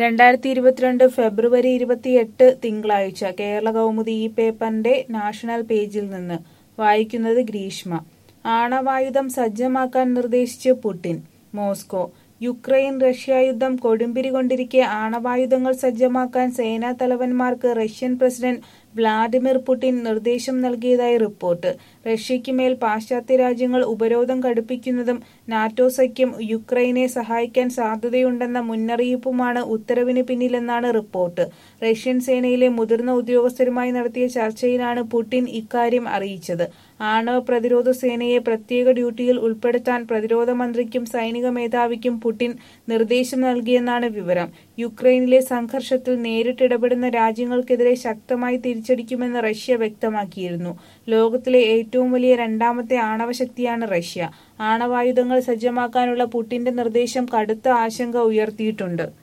രണ്ടായിരത്തി ഇരുപത്തിരണ്ട് ഫെബ്രുവരി ഇരുപത്തിയെട്ട് തിങ്കളാഴ്ച കേരള കൗമുദി ഈ പേപ്പറിന്റെ നാഷണൽ പേജിൽ നിന്ന് വായിക്കുന്നത് ഗ്രീഷ്മ ആണവായുധം സജ്ജമാക്കാൻ നിർദ്ദേശിച്ച് പുടിൻ മോസ്കോ യുക്രൈൻ റഷ്യ യുദ്ധം കൊടുമ്പിരി കൊണ്ടിരിക്കെ ആണവായുധങ്ങൾ സജ്ജമാക്കാൻ സേനാ തലവന്മാർക്ക് റഷ്യൻ പ്രസിഡന്റ് വ്ളാഡിമിർ പുടിൻ നിർദ്ദേശം നൽകിയതായി റിപ്പോർട്ട് റഷ്യയ്ക്ക് മേൽ പാശ്ചാത്യ രാജ്യങ്ങൾ ഉപരോധം കടുപ്പിക്കുന്നതും നാറ്റോ സഖ്യം യുക്രൈനെ സഹായിക്കാൻ സാധ്യതയുണ്ടെന്ന മുന്നറിയിപ്പുമാണ് ഉത്തരവിന് പിന്നിലെന്നാണ് റിപ്പോർട്ട് റഷ്യൻ സേനയിലെ മുതിർന്ന ഉദ്യോഗസ്ഥരുമായി നടത്തിയ ചർച്ചയിലാണ് പുടിൻ ഇക്കാര്യം അറിയിച്ചത് ആണവ പ്രതിരോധ സേനയെ പ്രത്യേക ഡ്യൂട്ടിയിൽ ഉൾപ്പെടുത്താൻ പ്രതിരോധ മന്ത്രിക്കും സൈനിക മേധാവിക്കും പുടിൻ നിർദ്ദേശം നൽകിയെന്നാണ് വിവരം യുക്രൈനിലെ സംഘർഷത്തിൽ നേരിട്ടിടപെടുന്ന രാജ്യങ്ങൾക്കെതിരെ ശക്തമായി തിരിച്ചടിക്കുമെന്ന് റഷ്യ വ്യക്തമാക്കിയിരുന്നു ലോകത്തിലെ ഏറ്റവും വലിയ രണ്ടാമത്തെ ആണവശക്തിയാണ് റഷ്യ ആണവായുധങ്ങൾ സജ്ജമാക്കാനുള്ള പുടിന്റെ നിർദ്ദേശം കടുത്ത ആശങ്ക ഉയർത്തിയിട്ടുണ്ട്